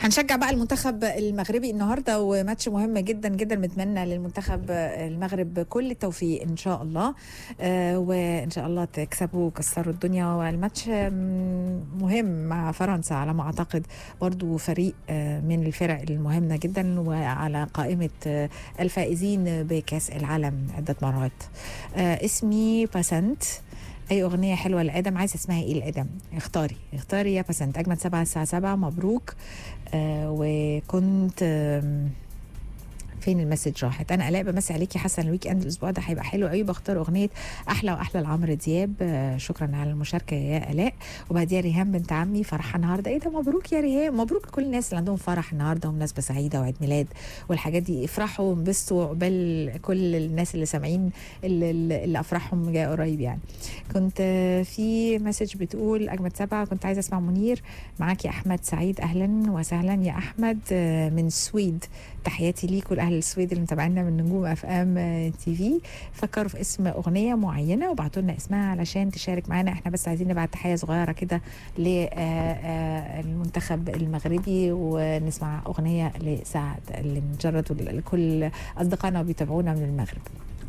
هنشجع بقى المنتخب المغربي النهارده وماتش مهم جدا جدا متمنى للمنتخب المغرب كل التوفيق ان شاء الله آه وان شاء الله تكسبوا وكسروا الدنيا والماتش مم، مهم مع فرنسا على ما اعتقد برضو فريق آه من الفرق المهمه جدا وعلى قائمه آه الفائزين بكاس العالم عده مرات آه اسمي باسنت اي اغنيه حلوه لادم عايزه اسمها ايه لادم اختاري اختاري يا بسنت اجمد سبعة الساعه سبعة مبروك آه وكنت آم، فين المسج راحت انا الاء بمسي عليكي حسن الويك اند الاسبوع ده هيبقى حلو قوي بختار اغنيه احلى واحلى لعمرو دياب آه شكرا على المشاركه يا الاء وبعديها ريهام بنت عمي فرحه النهارده ايه ده مبروك يا ريهام مبروك لكل الناس اللي عندهم فرح النهارده ومناسبه سعيده وعيد ميلاد والحاجات دي افرحوا وانبسطوا عقبال كل الناس اللي سامعين اللي, اللي افراحهم جايه قريب يعني كنت آه، في مسج بتقول اجمد سبعه كنت عايزه اسمع منير معاك يا احمد سعيد اهلا وسهلا يا احمد آه، من السويد تحياتي ليك ولاهل السويد اللي متابعينا من نجوم اف ام تي في فكروا في اسم اغنيه معينه وابعتوا لنا اسمها علشان تشارك معانا احنا بس عايزين نبعت تحيه صغيره كده للمنتخب المغربي ونسمع اغنيه لسعد اللي مجرد لكل اصدقائنا بيتابعونا من المغرب